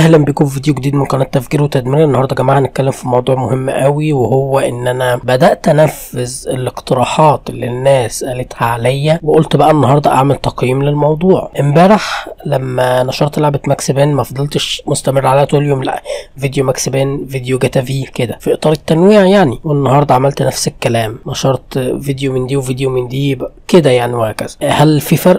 اهلا بكم في فيديو جديد من قناه تفكير وتدمير النهارده يا جماعه هنتكلم في موضوع مهم قوي وهو ان انا بدات انفذ الاقتراحات اللي الناس قالتها عليا وقلت بقى النهارده اعمل تقييم للموضوع امبارح لما نشرت لعبه ماكس بين ما فضلتش مستمر عليها طول اليوم لا فيديو ماكس بين فيديو جاتا في كده في اطار التنويع يعني والنهارده عملت نفس الكلام نشرت فيديو من دي وفيديو من دي كده يعني وهكذا هل في فرق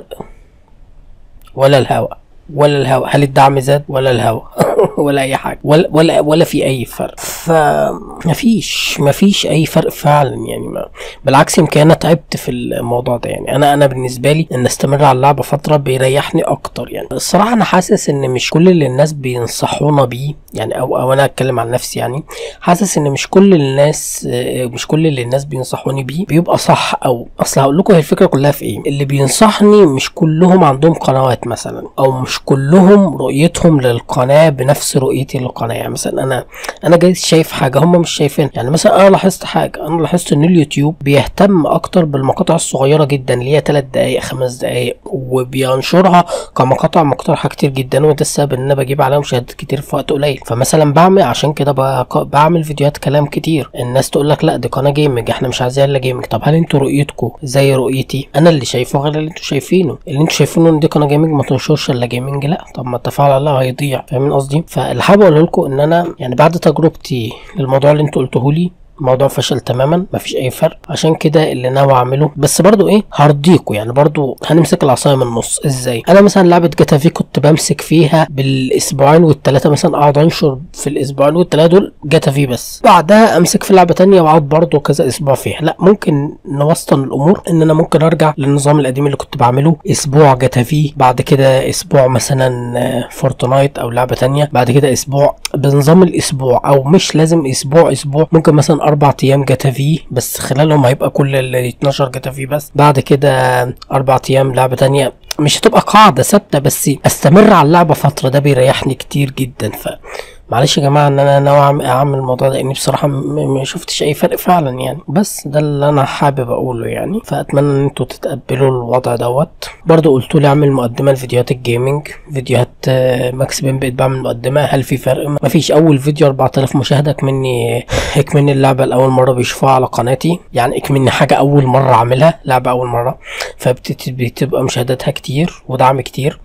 ولا الهوا ولا الهوا هل الدعم زاد ولا الهوا ولا اي حاجه ولا ولا ولا في اي فرق فمفيش مفيش اي فرق فعلا يعني ما بالعكس يمكن انا تعبت في الموضوع ده يعني انا انا بالنسبه لي ان استمر على اللعبه فتره بيريحني اكتر يعني الصراحه انا حاسس ان مش كل اللي الناس بينصحونا بيه يعني او او انا اتكلم عن نفسي يعني حاسس ان مش كل الناس مش كل اللي الناس بينصحوني بيه بيبقى صح او اصل هقول لكم هي الفكره كلها في ايه اللي بينصحني مش كلهم عندهم قنوات مثلا او مش كلهم رؤيتهم للقناه بنفس رؤيتي للقناه يعني مثلا انا انا جاي شايف حاجه هم مش شايفين يعني مثلا انا لاحظت حاجه انا لاحظت ان اليوتيوب بيهتم اكتر بالمقاطع الصغيره جدا اللي هي 3 دقائق 5 دقائق وبينشرها كمقاطع مقترحه كتير جدا وده السبب ان انا بجيب عليها مشاهدات كتير في وقت قليل فمثلا بعمل عشان كده بعمل فيديوهات كلام كتير الناس تقول لك لا دي قناه جيمنج احنا مش عايزين الا جيمنج طب هل انتوا رؤيتكم زي رؤيتي انا اللي شايفه غير اللي انتوا شايفينه اللي انتوا شايفينه ان دي قناه جيمنج ما تنشرش الا جيمنج لا طب ما التفاعل عليها هيضيع فاهمين قصدي فاللي حابب اقول لكم ان انا يعني بعد تجربتي للموضوع اللي انتوا قلتوه لي الموضوع فشل تماما مفيش اي فرق عشان كده اللي ناوي اعمله بس برضو ايه هرضيكوا يعني برضو هنمسك العصايه من النص ازاي انا مثلا لعبه جاتا في كنت بمسك فيها بالاسبوعين والثلاثه مثلا اقعد انشر في الاسبوعين والثلاثه دول جاتا في بس بعدها امسك في لعبه تانية واقعد برضو كذا اسبوع فيها لا ممكن نوسطن الامور ان انا ممكن ارجع للنظام القديم اللي كنت بعمله اسبوع جاتا في بعد كده اسبوع مثلا فورتنايت او لعبه تانية بعد كده اسبوع بنظام الاسبوع او مش لازم اسبوع اسبوع ممكن مثلا اربع ايام جاتا في بس خلالهم هيبقى كل ال 12 جاتا في بس بعد كده اربع ايام لعبه تانية مش هتبقى قاعده ثابته بس استمر على اللعبه فتره ده بيريحني كتير جدا ف معلش يا جماعه ان انا ناوي اعمل الموضوع ده لاني بصراحه ما شفتش اي فرق فعلا يعني بس ده اللي انا حابب اقوله يعني فاتمنى ان انتوا تتقبلوا الوضع دوت برضو قلتوا لي اعمل مقدمه لفيديوهات الجيمنج فيديوهات ماكس بين بقيت بعمل مقدمه هل في فرق ما فيش اول فيديو 4000 مشاهده كمني اكمني اللعبه لاول مره بيشوفوها على قناتي يعني اكمني حاجه اول مره اعملها لعبه اول مره فبتبقى مشاهداتها كتير ودعم كتير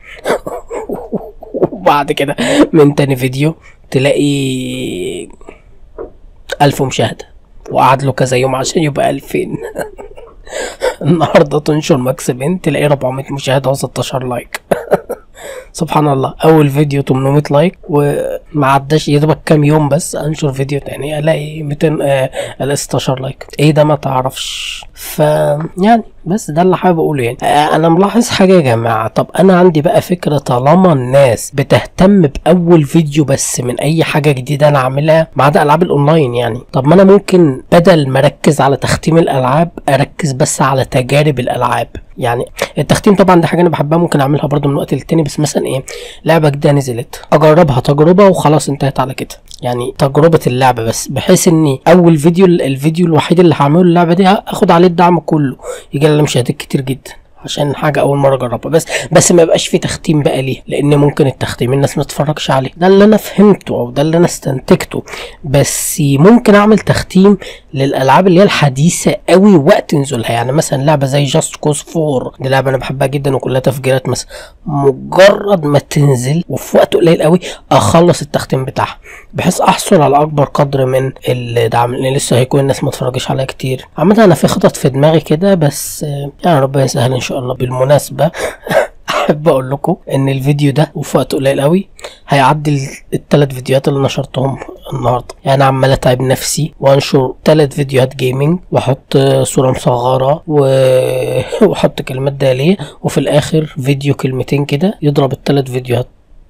وبعد كده من تاني فيديو تلاقي ألف مشاهدة وقعد له كذا يوم عشان يبقى ألفين النهارده تنشر ماكس بين تلاقي 400 مشاهدة و16 لايك سبحان الله اول فيديو 800 لايك وما عداش يا دوبك كام يوم بس انشر فيديو تاني الاقي 200 آه 16 لايك ايه ده ما تعرفش ف يعني بس ده اللي حابب اقوله يعني آه انا ملاحظ حاجه يا جماعه طب انا عندي بقى فكره طالما الناس بتهتم باول فيديو بس من اي حاجه جديده انا اعملها ما عدا العاب الاونلاين يعني طب ما انا ممكن بدل ما اركز على تختيم الالعاب اركز بس على تجارب الالعاب يعني التختيم طبعا دي حاجه انا بحبها ممكن اعملها برضو من وقت للتاني بس مثلا ايه لعبه جديده نزلت اجربها تجربه وخلاص انتهت على كده يعني تجربة اللعبة بس بحيث اني اول فيديو الفيديو الوحيد اللي هعمله اللعبة دي اخد عليه الدعم كله يجي لي مشاهدات كتير جدا عشان حاجة أول مرة أجربها بس بس ما يبقاش في تختيم بقى ليه لأن ممكن التختيم الناس ما تتفرجش عليه ده اللي أنا فهمته أو ده اللي أنا استنتجته بس ممكن أعمل تختيم للألعاب اللي هي الحديثة قوي وقت نزولها يعني مثلا لعبة زي جاست كوز 4 دي لعبة أنا بحبها جدا وكلها تفجيرات مثلا مجرد ما تنزل وفي وقت قليل قوي أخلص التختيم بتاعها بحيث أحصل على أكبر قدر من الدعم لأن لسه هيكون الناس ما اتفرجش عليها كتير عامة أنا في خطط في دماغي كده بس يعني ربنا يسهل إن شاء الله بالمناسبة احب اقول لكم ان الفيديو ده وفي وقت قليل قوي هيعدي الثلاث فيديوهات اللي نشرتهم النهارده يعني عمال اتعب نفسي وانشر ثلاث فيديوهات جيمنج واحط صوره مصغره و... واحط كلمات داليه وفي الاخر فيديو كلمتين كده يضرب الثلاث فيديوهات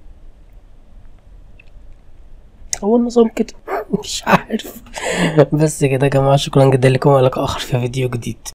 هو النظام كده مش عارف بس كده يا جماعه شكرا جدا لكم ولك اخر في فيديو جديد